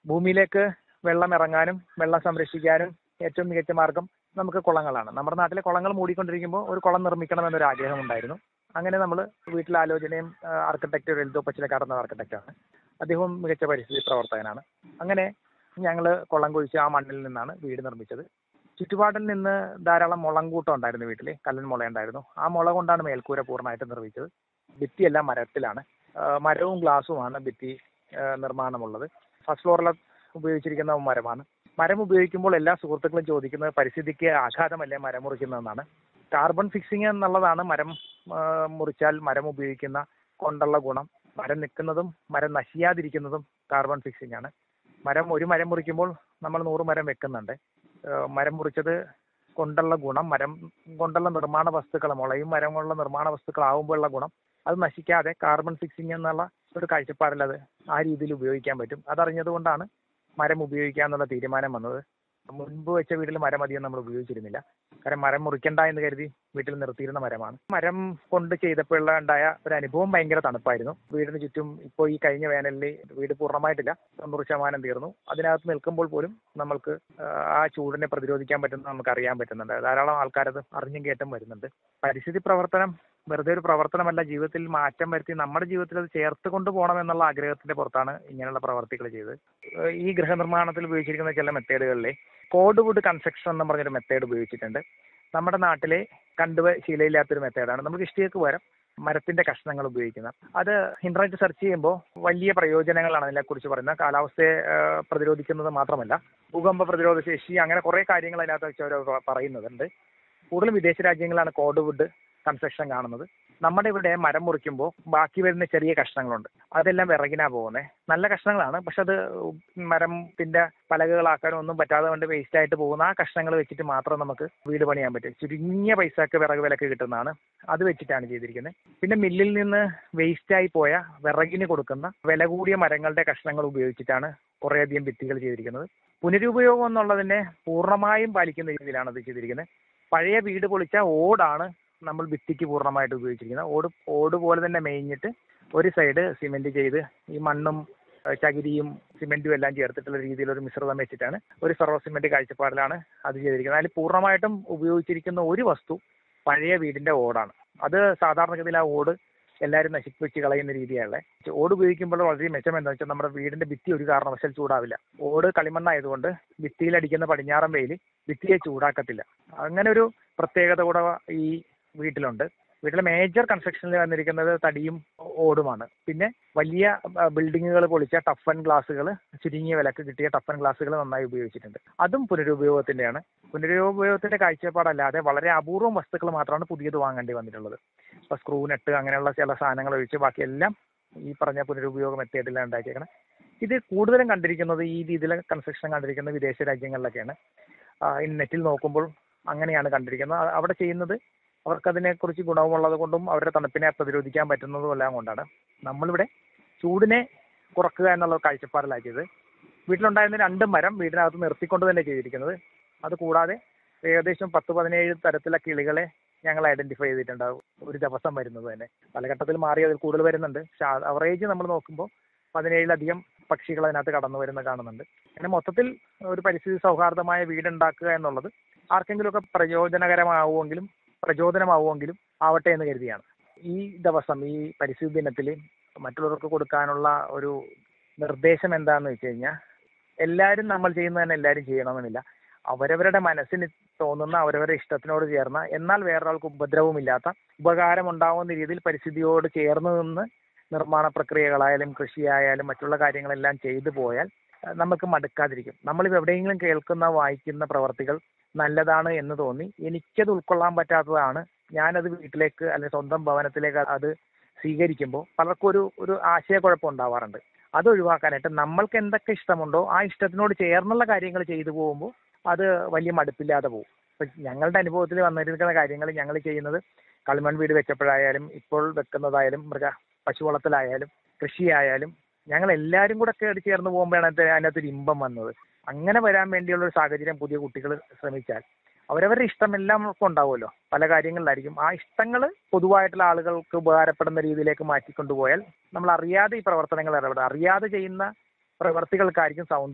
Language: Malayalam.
ഭൂമിയിലേക്ക് വെള്ളം ഇറങ്ങാനും വെള്ളം സംരക്ഷിക്കാനും ഏറ്റവും മികച്ച മാർഗം നമുക്ക് കുളങ്ങളാണ് നമ്മുടെ നാട്ടിലെ കുളങ്ങൾ മൂടിക്കൊണ്ടിരിക്കുമ്പോൾ ഒരു കുളം നിർമ്മിക്കണം എന്നൊരു ആഗ്രഹം ഉണ്ടായിരുന്നു അങ്ങനെ നമ്മൾ വീട്ടിൽ ആലോചനയും ആർക്കിടെക്ട് എൽദോ പച്ചിലക്കാട് എന്ന ആർക്കിടെക്റ്റാണ് അദ്ദേഹവും മികച്ച പരിസ്ഥിതി പ്രവർത്തകനാണ് അങ്ങനെ ഞങ്ങൾ കുളം കുഴിച്ച് ആ മണ്ണിൽ നിന്നാണ് വീട് നിർമ്മിച്ചത് ചുറ്റുപാടിൽ നിന്ന് ധാരാളം മുളങ്കൂട്ടം ഉണ്ടായിരുന്നു വീട്ടിൽ കല്ലൻ മുള ഉണ്ടായിരുന്നു ആ മുള കൊണ്ടാണ് മേൽക്കൂര പൂർണ്ണമായിട്ട് നിർമ്മിച്ചത് ഭിത്തിയെല്ലാം മരത്തിലാണ് ആ, മരവും ഗ്ലാസുമാണ് ഭിത്തി ആ, നിർമ്മാണമുള്ളത് ഫസ്റ്റ് ഫ്ലോറിൽ ഉപയോഗിച്ചിരിക്കുന്ന മരമാണ് മരം ഉപയോഗിക്കുമ്പോൾ എല്ലാ സുഹൃത്തുക്കളും ചോദിക്കുന്നത് പരിസ്ഥിതിക്ക് ആഘാതമല്ലേ മരം മുറിക്കുന്നതെന്നാണ് കാർബൺ ഫിക്സിംഗ് എന്നുള്ളതാണ് മരം ആ, മുറിച്ചാൽ മരം ഉപയോഗിക്കുന്ന കൊണ്ടുള്ള ഗുണം മരം നിൽക്കുന്നതും മരം നശിയാതിരിക്കുന്നതും കാർബൺ ഫിക്സിംഗ് ആണ് മരം ഒരു മരം മുറിക്കുമ്പോൾ നമ്മൾ നൂറ് മരം വെക്കുന്നുണ്ട് ആ, മരം മുറിച്ചത് കൊണ്ടുള്ള ഗുണം മരം കൊണ്ടുള്ള നിർമ്മാണ വസ്തുക്കൾ മുളയും മരം കൊണ്ടുള്ള നിർമ്മാണ വസ്തുക്കളാവുമ്പോഴുള്ള ഗുണം അത് നശിക്കാതെ കാർബൺ ഫിക്സിംഗ് എന്നുള്ള ഒരു കാഴ്ചപ്പാടിൽ അത് ആ രീതിയിൽ ഉപയോഗിക്കാൻ പറ്റും അതറിഞ്ഞത് കൊണ്ടാണ് മരം ഉപയോഗിക്കാന്നുള്ള തീരുമാനം വന്നത് മുൻപ് വെച്ച വീട്ടിൽ മരം അധികം നമ്മൾ ഉപയോഗിച്ചിരുന്നില്ല കാരണം മരം മുറിക്കണ്ട എന്ന് കരുതി വീട്ടിൽ നിർത്തിയിരുന്ന മരമാണ് മരം കൊണ്ട് ചെയ്തപ്പോഴുള്ള ഉണ്ടായ ഒരു അനുഭവം ഭയങ്കര തണുപ്പായിരുന്നു വീടിന് ചുറ്റും ഇപ്പോൾ ഈ കഴിഞ്ഞ വേനലിൽ വീട് പൂർണ്ണമായിട്ടില്ല തൊണ്ണൂറ് ശതമാനം തീർന്നു അതിനകത്ത് നിൽക്കുമ്പോൾ പോലും നമ്മൾക്ക് ആ, ആ ചൂടിനെ പ്രതിരോധിക്കാൻ പറ്റുന്ന നമുക്ക് അറിയാൻ പറ്റുന്നുണ്ട് ധാരാളം ആൾക്കാരത് അറിഞ്ഞും കേട്ടും വരുന്നുണ്ട് പരിസ്ഥിതി പ്രവർത്തനം വെറുതെ ഒരു പ്രവർത്തനമല്ല ജീവിതത്തിൽ മാറ്റം വരുത്തി നമ്മുടെ ജീവിതത്തിൽ അത് ചേർത്ത് കൊണ്ടുപോകണം എന്നുള്ള ആഗ്രഹത്തിന്റെ പുറത്താണ് ഇങ്ങനെയുള്ള പ്രവർത്തികൾ ചെയ്തത് ഏഹ് ഈ ഗൃഹനിർമ്മാണത്തിൽ ഉപയോഗിച്ചിരിക്കുന്ന ചില മെത്തേഡുകളിലെ കോഡ് വുഡ് കൺസ്ട്രക്ഷൻ എന്ന് പറഞ്ഞൊരു മെത്തേഡ് ഉപയോഗിച്ചിട്ടുണ്ട് നമ്മുടെ നാട്ടിലെ കണ്ടുവ ശീലയില്ലാത്തൊരു മെത്തേഡാണ് നമുക്ക് ഇഷ്ടികക്ക് പകരം മരത്തിന്റെ കഷ്ണങ്ങൾ ഉപയോഗിക്കുന്നത് അത് ഇന്റർനെറ്റ് സെർച്ച് ചെയ്യുമ്പോൾ വലിയ പ്രയോജനങ്ങളാണ് അതിനെക്കുറിച്ച് പറയുന്നത് കാലാവസ്ഥയെ ഏഹ് പ്രതിരോധിക്കുന്നത് മാത്രമല്ല ഭൂകമ്പ പ്രതിരോധ ശേഷി അങ്ങനെ കുറെ കാര്യങ്ങൾ അതിനകത്ത് വെച്ച് അവർ പറയുന്നുണ്ട് കൂടുതലും വിദേശ രാജ്യങ്ങളാണ് കോഡ് വുഡ് കൺസ്ട്രക്ഷൻ കാണുന്നത് നമ്മുടെ ഇവിടെ മരം മുറിക്കുമ്പോൾ ബാക്കി വരുന്ന ചെറിയ കഷ്ണങ്ങളുണ്ട് അതെല്ലാം വിറകിനാ പോകുന്നത് നല്ല കഷ്ണങ്ങളാണ് പക്ഷെ അത് മരത്തിന്റെ പലകകളാക്കാനും ഒന്നും പറ്റാതെ കൊണ്ട് വേസ്റ്റ് ആയിട്ട് പോകുന്ന ആ കഷ്ണങ്ങൾ വെച്ചിട്ട് മാത്രം നമുക്ക് വീട് പണിയാൻ പറ്റും ചുരുങ്ങിയ പൈസക്ക് വിറക് വിലക്ക് കിട്ടുന്നതാണ് അത് വെച്ചിട്ടാണ് ചെയ്തിരിക്കുന്നത് പിന്നെ മില്ലിൽ നിന്ന് വേസ്റ്റ് ആയി പോയ വിറകിന് കൊടുക്കുന്ന വില കൂടിയ മരങ്ങളുടെ കഷ്ണങ്ങൾ ഉപയോഗിച്ചിട്ടാണ് കുറേയധികം ഭിത്തികൾ ചെയ്തിരിക്കുന്നത് പുനരുപയോഗം എന്നുള്ളതിനെ പൂർണ്ണമായും പാലിക്കുന്ന രീതിയിലാണ് അത് ചെയ്തിരിക്കുന്നത് പഴയ വീട് പൊളിച്ച ഓടാണ് നമ്മൾ ഭിത്തിക്ക് പൂർണ്ണമായിട്ട് ഉപയോഗിച്ചിരിക്കുന്നത് ഓട് ഓട് പോലെ തന്നെ മേഞ്ഞിട്ട് ഒരു സൈഡ് സിമെന്റ് ചെയ്ത് ഈ മണ്ണും ഏഹ് ചകിരിയും സിമെന്റും എല്ലാം ചേർത്തിട്ടുള്ള രീതിയിൽ ഒരു മിശ്രിതം വെച്ചിട്ടാണ് ഒരു ഫെറോ സിമെന്റ് കാഴ്ചപ്പാടിലാണ് അത് ചെയ്തിരിക്കുന്നത് അതിൽ പൂർണ്ണമായിട്ടും ഉപയോഗിച്ചിരിക്കുന്ന ഒരു വസ്തു പഴയ വീടിന്റെ ഓടാണ് അത് സാധാരണഗതിയിൽ ആ ഓട് എല്ലാവരും നശിപ്പിച്ച് കളയുന്ന രീതിയാണ് ഓട് ഉപയോഗിക്കുമ്പോൾ വളരെ മെച്ചം എന്താ വെച്ചാൽ നമ്മുടെ വീടിന്റെ ഭിത്തി ഒരു കാരണവശാൽ ചൂടാവില്ല ഓട് കളിമണ്ണായതുകൊണ്ട് ഭിത്തിയിലടിക്കുന്ന പടിഞ്ഞാറൻ വെയിൽ ഭിത്തിയെ ചൂടാക്കത്തില്ല അങ്ങനെ ഒരു പ്രത്യേകത കൂടെ ഈ വീട്ടിലുണ്ട് വീട്ടിലെ മേജർ കൺസ്ട്രക്ഷനിൽ വന്നിരിക്കുന്നത് തടിയും ഓടുമാണ് പിന്നെ വലിയ ബിൽഡിങ്ങുകൾ പൊളിച്ച ടഫൻ ഗ്ലാസുകൾ ചുരുങ്ങിയ വിലക്ക് കിട്ടിയ ടഫൻ ഗ്ലാസുകൾ നന്നായി ഉപയോഗിച്ചിട്ടുണ്ട് അതും പുനരുപയോഗത്തിന്റെയാണ് പുനരുപയോഗത്തിന്റെ കാഴ്ചപ്പാടല്ലാതെ വളരെ അപൂർവം വസ്തുക്കൾ മാത്രമാണ് പുതിയത് വാങ്ങേണ്ടി വന്നിട്ടുള്ളത് ഇപ്പൊ സ്ക്രൂ നെട്ട് അങ്ങനെയുള്ള ചില സാധനങ്ങൾ ഒഴിച്ച് ബാക്കിയെല്ലാം ഈ പറഞ്ഞ പുനരുപയോഗ മെത്തേഡിലാണ് ഉണ്ടാക്കിയേക്കണം ഇത് കൂടുതലും കണ്ടിരിക്കുന്നത് ഈ രീതിയിലെ കൺസ്ട്രക്ഷൻ കണ്ടിരിക്കുന്നത് വിദേശ രാജ്യങ്ങളിലൊക്കെയാണ് ആ, ഈ നെറ്റിൽ നോക്കുമ്പോൾ അങ്ങനെയാണ് കണ്ടിരിക്കുന്നത് അ- അവിടെ ചെയ്യുന്നത് അവർക്കതിനെക്കുറിച്ച് ഗുണവുമുള്ളത് കൊണ്ടും അവരുടെ തണുപ്പിനെ പ്രതിരോധിക്കാൻ പറ്റുന്നതും എല്ലാം കൊണ്ടാണ് നമ്മളിവിടെ ചൂടിനെ കുറക്കുക എന്നുള്ള കാഴ്ചപ്പാടിലാക്കിയത് വീട്ടിലുണ്ടായിരുന്ന രണ്ട് മരം വീടിനകത്ത് നിർത്തിക്കൊണ്ട് തന്നെ ചെയ്തിരിക്കുന്നത് അത് കൂടാതെ ഏകദേശം പത്ത് പതിനേഴ് തരത്തിലുള്ള കിളികളെ ഞങ്ങൾ ഐഡന്റിഫൈ ചെയ്തിട്ടുണ്ട് ഒരു ദിവസം വരുന്നത് തന്നെ പല ഘട്ടത്തിൽ മാറി അതിൽ കൂടുതൽ വരുന്നുണ്ട് പക്ഷെ അവറേജ് നമ്മൾ നോക്കുമ്പോൾ പതിനേഴിലധികം പക്ഷികൾ അതിനകത്ത് കടന്നു വരുന്ന കാണുന്നുണ്ട് അങ്ങനെ മൊത്തത്തിൽ ഒരു പരിസ്ഥിതി സൗഹാർദ്ദമായ വീടുണ്ടാക്കുക എന്നുള്ളത് ആർക്കെങ്കിലുമൊക്കെ പ്രയോജനകരമാവുമെങ്കിലും പ്രചോദനമാവുമെങ്കിലും ആവട്ടെ എന്ന് കരുതിയാണ് ഈ ദിവസം ഈ പരിസ്ഥിതി ദിനത്തിൽ മറ്റുള്ളവർക്ക് കൊടുക്കാനുള്ള ഒരു നിർദ്ദേശം എന്താണെന്ന് വെച്ച് കഴിഞ്ഞാൽ എല്ലാവരും നമ്മൾ ചെയ്യുന്നത് തന്നെ എല്ലാവരും ചെയ്യണമെന്നില്ല അവരവരുടെ മനസ്സിന് തോന്നുന്ന അവരവരുടെ ഇഷ്ടത്തിനോട് ചേർന്ന എന്നാൽ വേറൊരാൾക്ക് ഉപദ്രവമില്ലാത്ത ഉപകാരം ഉണ്ടാവുന്ന രീതിയിൽ പരിസ്ഥിതിയോട് ചേർന്ന് നിന്ന് നിർമ്മാണ പ്രക്രിയകളായാലും കൃഷിയായാലും മറ്റുള്ള കാര്യങ്ങളെല്ലാം ചെയ്തു പോയാൽ അഹ് നമുക്ക് മടുക്കാതിരിക്കും നമ്മൾ എവിടെയെങ്കിലും കേൾക്കുന്ന വായിക്കുന്ന പ്രവർത്തികൾ നല്ലതാണ് എന്ന് തോന്നി എനിക്കത് ഉൾക്കൊള്ളാൻ പറ്റാത്തതാണ് ഞാനത് വീട്ടിലേക്ക് അല്ലെങ്കിൽ സ്വന്തം ഭവനത്തിലേക്ക് അത് സ്വീകരിക്കുമ്പോൾ പലർക്കും ഒരു ഒരു ആശയക്കുഴപ്പം ഉണ്ടാവാറുണ്ട് അത് ഒഴിവാക്കാനായിട്ട് നമ്മൾക്ക് എന്തൊക്കെ ഇഷ്ടമുണ്ടോ ആ ഇഷ്ടത്തിനോട് ചേർന്നുള്ള കാര്യങ്ങൾ ചെയ്തു പോകുമ്പോൾ അത് വലിയ മടുപ്പില്ലാതെ പോകും ഇപ്പൊ ഞങ്ങളുടെ അനുഭവത്തിൽ വന്നിരിക്കുന്ന കാര്യങ്ങൾ ഞങ്ങൾ ചെയ്യുന്നത് കളിമൺ വീട് വെച്ചപ്പോഴായാലും ഇപ്പോൾ വെക്കുന്നതായാലും മൃഗ പശു വളർത്തലായാലും കൃഷിയായാലും ഞങ്ങൾ എല്ലാവരും കൂടെ കയറി ചേർന്ന് പോകുമ്പോഴാണ് അതിനകത്ത് അതിനകത്തൊരു ഇമ്പം വന്നത് അങ്ങനെ വരാൻ വേണ്ടിയുള്ള ഒരു സാഹചര്യം പുതിയ കുട്ടികൾ ശ്രമിച്ചാൽ അവരവരുടെ ഇഷ്ടമെല്ലാം ഒക്കെ ഉണ്ടാവുമല്ലോ പല കാര്യങ്ങളിലായിരിക്കും ആ ഇഷ്ടങ്ങൾ പൊതുവായിട്ടുള്ള ആളുകൾക്ക് ഉപകാരപ്പെടുന്ന രീതിയിലേക്ക് മാറ്റിക്കൊണ്ടുപോയാൽ നമ്മൾ അറിയാതെ ഈ പ്രവർത്തനങ്ങൾ ഇടപെടുക അറിയാതെ ചെയ്യുന്ന പ്രവർത്തികൾക്കായിരിക്കും സൗന്ദര്യം